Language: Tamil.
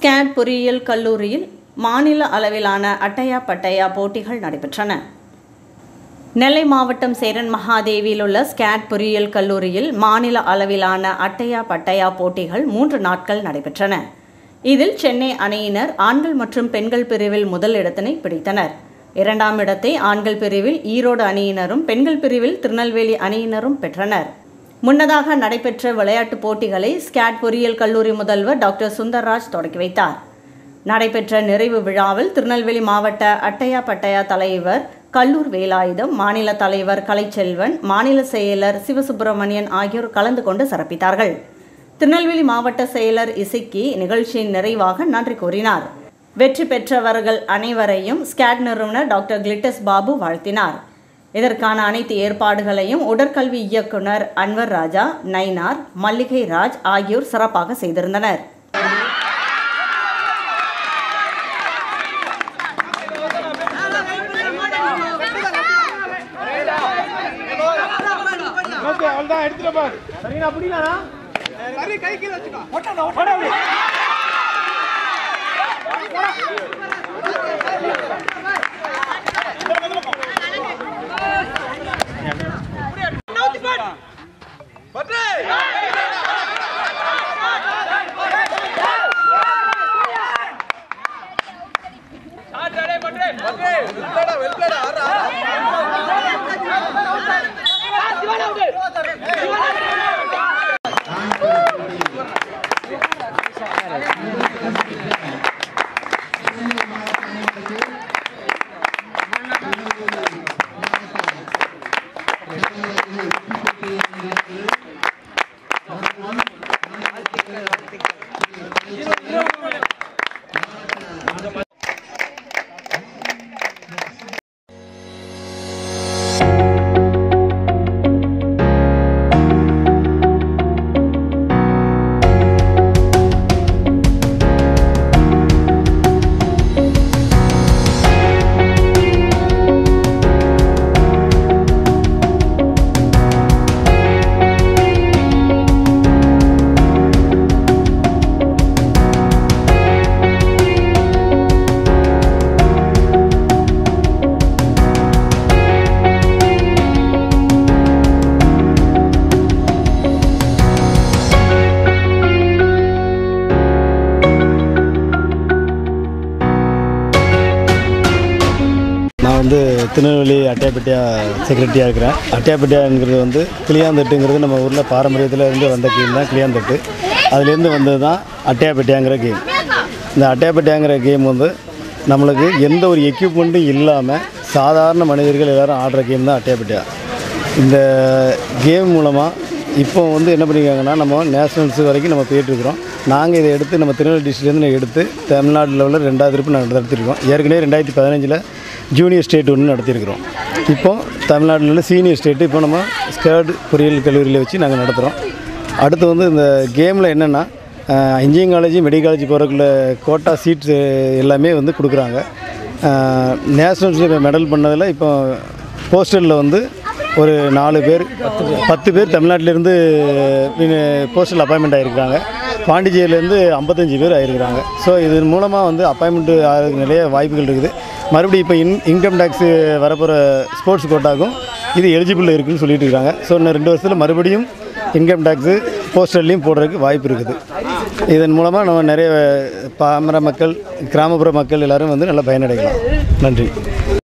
ஸ்கேட் பொறியியல் கல்லூரியில் மாநில அளவிலான அட்டையா பட்டையா போட்டிகள் நடைபெற்றன நெல்லை மாவட்டம் சேரன் மகாதேவியில் உள்ள ஸ்கேட் பொறியியல் கல்லூரியில் மாநில அளவிலான அட்டையா பட்டையா போட்டிகள் மூன்று நாட்கள் நடைபெற்றன இதில் சென்னை அணியினர் ஆண்கள் மற்றும் பெண்கள் பிரிவில் முதல் இடத்தினை பிடித்தனர் இரண்டாம் இடத்தை ஆண்கள் பிரிவில் ஈரோடு அணியினரும் பெண்கள் பிரிவில் திருநெல்வேலி அணியினரும் பெற்றனர் முன்னதாக நடைபெற்ற விளையாட்டுப் போட்டிகளை ஸ்கேட் பொறியியல் கல்லூரி முதல்வர் டாக்டர் சுந்தர்ராஜ் தொடக்கி வைத்தார் நடைபெற்ற நிறைவு விழாவில் திருநெல்வேலி மாவட்ட அட்டையா பட்டையா தலைவர் கல்லூர் வேலாயுதம் மாநில தலைவர் கலைச்செல்வன் மாநில செயலர் சிவசுப்பிரமணியன் ஆகியோர் கலந்து கொண்டு சிறப்பித்தார்கள் திருநெல்வேலி மாவட்ட செயலர் இசைக்கி நிகழ்ச்சியின் நிறைவாக நன்றி கூறினார் வெற்றி பெற்றவர்கள் அனைவரையும் ஸ்கேட் நிறுவனர் டாக்டர் கிளிட்டஸ் பாபு வாழ்த்தினார் இதற்கான அனைத்து ஏற்பாடுகளையும் உடற்கல்வி இயக்குனர் அன்வர் ராஜா நைனார் மல்லிகை ராஜ் ஆகியோர் சிறப்பாக செய்திருந்தனர் ஓகே அவ்வளோதான் எடுத்துட்டு பாரு சரிங்களா பிடிக்கலாண்ணா சரி கை கீழே வச்சுக்கோ ஒட்டணும் ஒட்டணும் நான் வந்து திருநெல்வேலி அட்டையாப்பட்டியா செக்ரட்டரியாக இருக்கிறேன் அட்டையாப்பட்டியாங்கிறது வந்து கிளியாந்தட்டுங்கிறது நம்ம ஊரில் பாரம்பரியத்தில் இருந்து வந்த கேம் தான் கிளியாந்தட்டு அதுலேருந்து வந்தது தான் அட்டையாப்பட்டியாங்கிற கேம் இந்த அட்டையாப்பட்டியாங்கிற கேம் வந்து நம்மளுக்கு எந்த ஒரு எக்யூப்மெண்ட்டும் இல்லாமல் சாதாரண மனிதர்கள் எல்லாரும் ஆடுற கேம் தான் அட்டையாப்பட்டியா இந்த கேம் மூலமாக இப்போ வந்து என்ன பண்ணியிருக்காங்கன்னா நம்ம நேஷனல்ஸ் வரைக்கும் நம்ம போயிட்டுருக்குறோம் நாங்கள் இதை எடுத்து நம்ம திருநெல்வேலி டிஸ்ட்ரிக்ட்லேருந்து எடுத்து தமிழ்நாடு லெவலில் ரெண்டாவது திருப்பு நாங்கள் நடத்திருக்கோம் ஏற்கனவே ரெண்டாயிரத்தி பதினஞ்சில் ஜூனியர் ஸ்டேட் ஒன்று நடத்தியிருக்கிறோம் இப்போ தமிழ்நாட்டில் சீனியர் ஸ்டேட்டு இப்போ நம்ம ஸ்கேர்டு பொறியியல் கல்லூரியில் வச்சு நாங்கள் நடத்துகிறோம் அடுத்து வந்து இந்த கேமில் என்னென்னா இன்ஜினியரிங் காலேஜ் மெடிக்கல் காலேஜ் போகிறக்குள்ள கோட்டா சீட்ஸ் எல்லாமே வந்து கொடுக்குறாங்க நேஷனல்ஸில் மெடல் பண்ணதில் இப்போ போஸ்டலில் வந்து ஒரு நாலு பேர் பத்து பேர் தமிழ்நாட்டிலேருந்து போஸ்டல் அப்பாயின்மெண்ட் ஆகிருக்காங்க பாண்டிச்சேரியிலேருந்து ஐம்பத்தஞ்சு பேர் ஆகிருக்கிறாங்க ஸோ இதன் மூலமாக வந்து அப்பாயின்மெண்ட் ஆகிறதுக்கு நிறைய வாய்ப்புகள் இருக்குது மறுபடியும் இப்போ இன் இன்கம் டேக்ஸு வரப்போகிற ஸ்போர்ட்ஸ் கோட்டாக்கும் இது எலிஜிபிள் இருக்குதுன்னு சொல்லிட்டு இருக்காங்க ஸோ இன்னும் ரெண்டு வருஷத்தில் மறுபடியும் இன்கம் டேக்ஸு போஸ்டர்லேயும் போடுறதுக்கு வாய்ப்பு இருக்குது இதன் மூலமாக நம்ம நிறைய பாமர மக்கள் கிராமப்புற மக்கள் எல்லோரும் வந்து நல்லா பயனடைக்கலாம் நன்றி